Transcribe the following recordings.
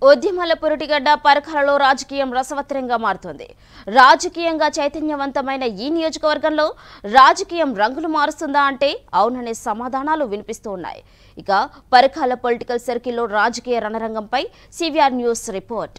ఉద్యమాల పురుటిగడ్డ పరకాలలో రాజకీయం రసవత్తరంగా మారుతోంది రాజకీయంగా చైతన్యవంతమైన ఈ నియోజకవర్గంలో రాజకీయం రంగులు మారుస్తుందా అంటే అవుననే సమాధానాలు వినిపిస్తూ ఉన్నాయి ఇక పరకాల పొలిటికల్ సర్కిల్లో రాజకీయ రణరంగంపై సివిఆర్ న్యూస్ రిపోర్ట్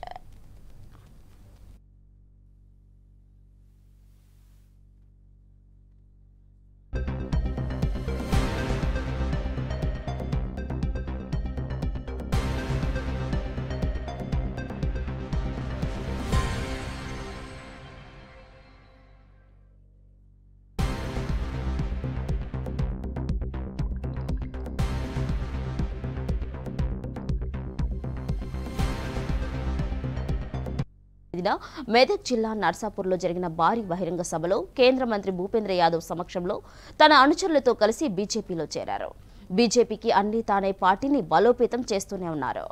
తేదీన మెదక్ జిల్లా నర్సాపూర్లో జరిగిన భారీ బహిరంగ సభలో కేంద్ర మంత్రి భూపేంద్ర యాదవ్ సమక్షంలో తన అనుచరులతో కలిసి బీజేపీలో చేరారు బీజేపీకి అన్ని తానే పార్టీని బలోపేతం చేస్తూనే ఉన్నారు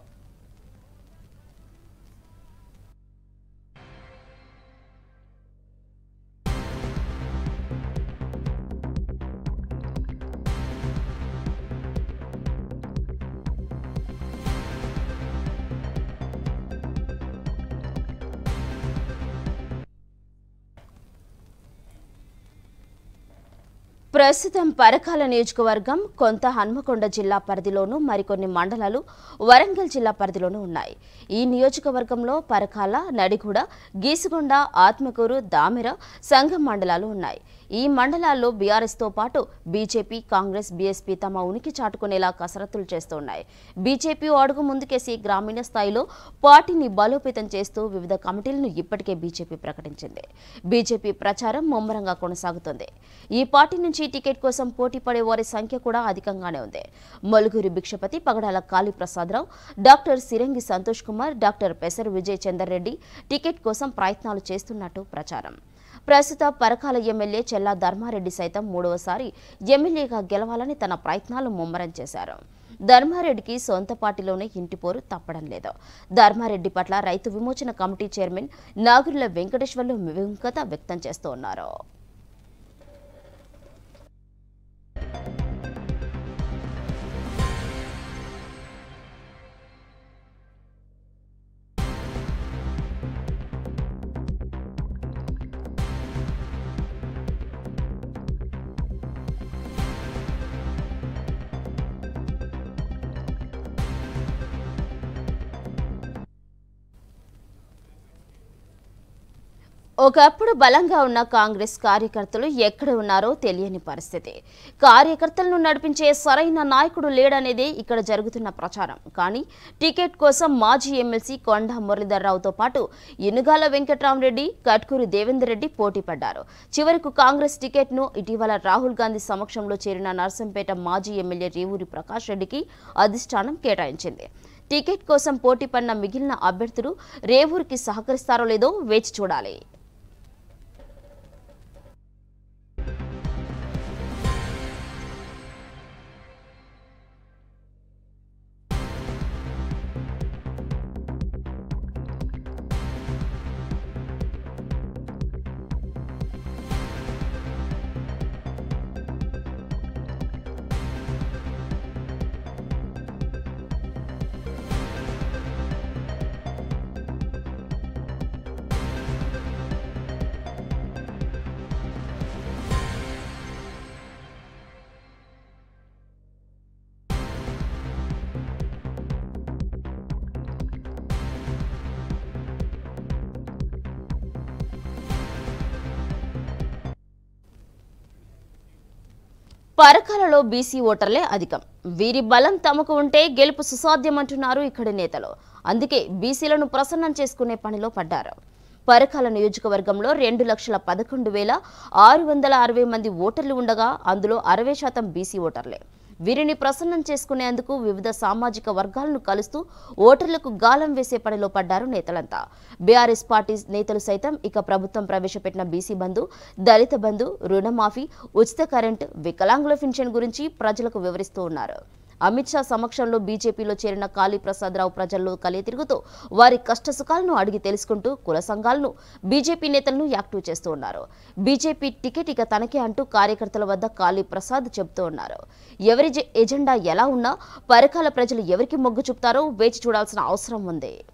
ప్రస్తుతం పరకాల నియోజకవర్గం కొంత హన్మకొండ జిల్లా పరిధిలోనూ మరికొన్ని మండలాలు వరంగల్ జిల్లా పరిధిలోనూ ఉన్నాయి ఈ నియోజకవర్గంలో పరకాల నడిగూడ గీసుగొండ ఆత్మకూరు దామెర సంఘం మండలాలు ఉన్నాయి ఈ మండలాల్లో బీఆర్ఎస్తో పాటు బీజేపీ కాంగ్రెస్ బీఎస్పీ తమ ఉనికి చాటుకునేలా కసరత్తులు చేస్తున్నాయి బీజేపీ ఓ అడుగు ముందుకేసి గ్రామీణ స్థాయిలో పార్టీని బలోపేతం చేస్తూ వివిధ కమిటీలను ఇప్పటికే బీజేపీ ప్రకటించింది బీజేపీ ప్రచారం ముమ్మరంగా కొనసాగుతుంది ఈ పార్టీ నుంచి టికెట్ కోసం పోటీ పడే వారి సంఖ్య కూడా అధికంగానే ఉంది Maluguri Bhikshapathi Pagadala Kaliprasadarao doctor Sirangi Santosh Kumar doctor Pesaru Vijay Chander Reddy ticket కోసం ప్రయత్నాలు చేస్తున్నట్టు ప్రచారం ప్రస్తుత పరకాల ఎమ్మెల్యే చెల్లా ధర్మారెడ్డి సైతం మూడవసారి ఎమ్మెల్యేగా గెలవాలని తన ప్రయత్నాలు ముమ్మరం చేశారు ధర్మారెడ్డికి సొంత పార్టీలోనే ఇంటిపోరు తప్పడం లేదు ధర్మారెడ్డి పట్ల రైతు విమోచన కమిటీ చైర్మన్ నాగురుల వెంకటేశ్వర్లు విముఖత వ్యక్తం చేస్తూ ఉన్నారు ఒకప్పుడు బలంగా ఉన్న కాంగ్రెస్ కార్యకర్తలు ఎక్కడ ఉన్నారో తెలియని పరిస్థితి కార్యకర్తలను నడిపించే సరైన నాయకుడు లేడనేదే ఇక్కడ జరుగుతున్న ప్రచారం కానీ టికెట్ కోసం మాజీ ఎమ్మెల్సీ కొండ మురళీధర్రావుతో పాటు ఇనుగాల వెంకట్రామరెడ్డి కట్కూరి దేవేందర్ రెడ్డి పోటీ పడ్డారు చివరకు కాంగ్రెస్ టికెట్ను ఇటీవల రాహుల్ గాంధీ సమక్షంలో చేరిన నర్సంపేట మాజీ ఎమ్మెల్యే రేవూరి ప్రకాష్ రెడ్డికి అధిష్టానం కేటాయించింది టికెట్ కోసం పోటీ పడిన మిగిలిన అభ్యర్థులు రేవూరికి సహకరిస్తారో లేదో వేచి చూడాలి పరకాలలో బీసీ ఓటర్లే అధికం వీరి బలం తమకు ఉంటే గెలుపు సుసాధ్యమంటున్నారు ఇక్కడి నేతలు అందుకే బీసీలను ప్రసన్నం చేసుకునే పనిలో పడ్డారు పరకాల నియోజకవర్గంలో రెండు లక్షల పదకొండు వేల ఆరు వందల అరవై మంది ఓటర్లు ఉండగా అందులో అరవై శాతం బీసీ ఓటర్లే వీరిని ప్రసన్నం చేసుకునేందుకు వివిధ సామాజిక వర్గాలను కలుస్తూ ఓటర్లకు గాలం వేసే పనిలో పడ్డారు నేతలంతా బీఆర్ఎస్ పార్టీ నేతలు సైతం ఇక ప్రభుత్వం ప్రవేశపెట్టిన బీసీ బంధు దళిత బంధు రుణమాఫీ ఉచిత కరెంట్ వికలాంగుల పెన్షన్ గురించి ప్రజలకు వివరిస్తూ ఉన్నారు అమిత్ షా సమక్షంలో బీజేపీలో చేరిన కాళీ ప్రసాదరావు ప్రజల్లో కలియ తిరుగుతూ వారి కష్టసుఖాలను అడిగి తెలుసుకుంటూ కుల సంఘాలను బీజేపీ నేతలను యాక్టివ్ చేస్తూ ఉన్నారు బీజేపీ టికెట్ ఇక తనకే అంటూ కార్యకర్తల వద్ద కాళీ ప్రసాద్ చెబుతూ ఉన్నారు ఎవరి జె- ఎజెండా ఎలా ఉన్నా పరకాల ప్రజలు ఎవరికి మొగ్గు చూపుతారో వేచి చూడాల్సిన అవసరం ఉంది